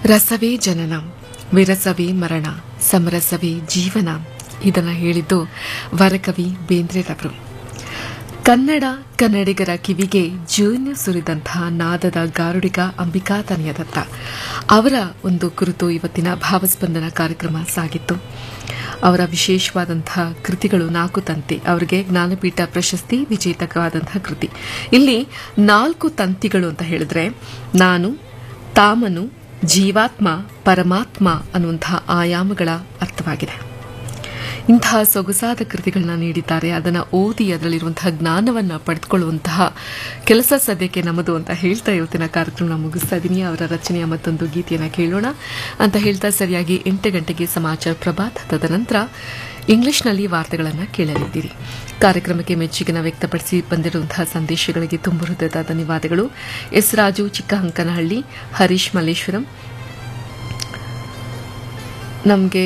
ರಸವೇ ಜನನ ವಿರಸವೇ ಮರಣ ಸಮರಸವೇ ಜೀವನ ಇದನ್ನ ಹೇಳಿದ್ದು ವರಕವಿ ಬೇಂದ್ರೆರವರು ಕನ್ನಡ ಕನ್ನಡಿಗರ ಕಿವಿಗೆ ಜೀರ್ಣ ಸುರಿದಂತಹ ನಾದದ ಗಾರುಡಿಗ ಅಂಬಿಕಾ ತನಯದತ್ತ ಅವರ ಒಂದು ಕುರಿತು ಇವತ್ತಿನ ಭಾವಸ್ಪಂದನ ಕಾರ್ಯಕ್ರಮ ಸಾಗಿತ್ತು ಅವರ ವಿಶೇಷವಾದಂತಹ ಕೃತಿಗಳು ನಾಲ್ಕು ತಂತಿ ಅವರಿಗೆ ಜ್ಞಾನಪೀಠ ಪ್ರಶಸ್ತಿ ವಿಜೇತಕವಾದಂತಹ ಕೃತಿ ಇಲ್ಲಿ ನಾಲ್ಕು ತಂತಿಗಳು ಅಂತ ಹೇಳಿದ್ರೆ ನಾನು ತಾಮನು ಜೀವಾತ್ಮ ಪರಮಾತ್ಮ ಅನ್ನುವಂತಹ ಆಯಾಮಗಳ ಅರ್ಥವಾಗಿದೆ ಇಂತಹ ಸೊಗಸಾದ ಕೃತಿಗಳನ್ನ ನೀಡಿದ್ದಾರೆ ಅದನ್ನು ಓದಿ ಅದರಲ್ಲಿರುವಂತಹ ಜ್ಞಾನವನ್ನು ಪಡೆದುಕೊಳ್ಳುವಂತಹ ಕೆಲಸ ಸದ್ಯಕ್ಕೆ ನಮ್ಮದು ಅಂತ ಹೇಳ್ತಾ ಇವತ್ತಿನ ಕಾರ್ಯಕ್ರಮ ಮುಗಿಸ್ತಾ ಇದ್ದೀನಿ ಅವರ ರಚನೆಯ ಮತ್ತೊಂದು ಗೀತೆಯನ್ನು ಕೇಳೋಣ ಅಂತ ಹೇಳ್ತಾ ಸರಿಯಾಗಿ ಎಂಟು ಗಂಟೆಗೆ ಸಮಾಚಾರ ಪ್ರಭಾತ್ ತದನಂತರ ಇಂಗ್ಲಿಷ್ನಲ್ಲಿ ವಾರ್ತೆಗಳನ್ನು ಕೇಳಲಿದ್ದೀರಿ ಕಾರ್ಯಕ್ರಮಕ್ಕೆ ಮೆಚ್ಚುಗೆನ ವ್ಯಕ್ತಪಡಿಸಿ ಬಂದಿರುವಂತಹ ಸಂದೇಶಗಳಿಗೆ ತುಂಬ ಹೃದಯದ ಧನ್ಯವಾದಗಳು ಎಸ್ ರಾಜು ಚಿಕ್ಕಹಂಕನಹಳ್ಳಿ ಹರೀಶ್ ಮಲ್ಲೇಶ್ವರಂ ನಮಗೆ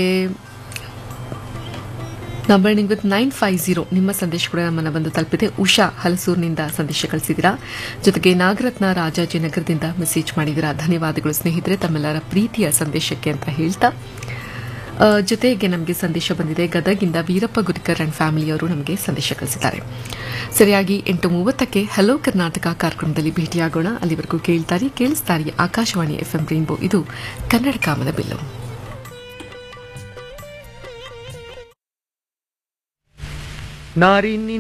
ನಂಬರ್ನಿಂಗ್ ವಿತ್ ನೈನ್ ಫೈವ್ ಜೀರೋ ನಿಮ್ಮ ಸಂದೇಶ ಕೂಡ ನಮ್ಮನ್ನು ಬಂದು ತಲುಪಿದೆ ಉಷಾ ಹಲಸೂರಿನಿಂದ ಸಂದೇಶ ಕಳಿಸಿದ್ದೀರಾ ಜೊತೆಗೆ ನಾಗರತ್ನ ರಾಜಾಜಿನಗರದಿಂದ ಮೆಸೇಜ್ ಮಾಡಿದ್ದೀರಾ ಧನ್ಯವಾದಗಳು ಸ್ನೇಹಿತರೆ ತಮ್ಮೆಲ್ಲರ ಪ್ರೀತಿಯ ಸಂದೇಶಕ್ಕೆ ಅಂತ ಹೇಳ್ತಾ ಆ, ಜೊತೆಗೆ ನಮಗೆ ಸಂದೇಶ ಬಂದಿದೆ ಗದಗಿಂದ ವೀರಪ್ಪ ಗುರಿಕರ್ ಅಂಡ್ ಫ್ಯಾಮಿಲಿಯವರು ನಮಗೆ ಸಂದೇಶ ಕಳಿಸಿದ್ದಾರೆ ಸರಿಯಾಗಿ ಎಂಟು ಮೂವತ್ತಕ್ಕೆ ಹಲೋ ಕರ್ನಾಟಕ ಕಾರ್ಯಕ್ರಮದಲ್ಲಿ ಭೇಟಿಯಾಗೋಣ ಅಲ್ಲಿವರೆಗೂ ಕೇಳ್ತಾರಿ ಕೇಳಿಸ್ತಾರಿ ಆಕಾಶವಾಣಿ ಎಫ್ಎಂ ರೈನ್ಬೋ ಇದು ಕನ್ನಡ ಕಾಮನ ಬಿಲ್ಲು ನಾರಿ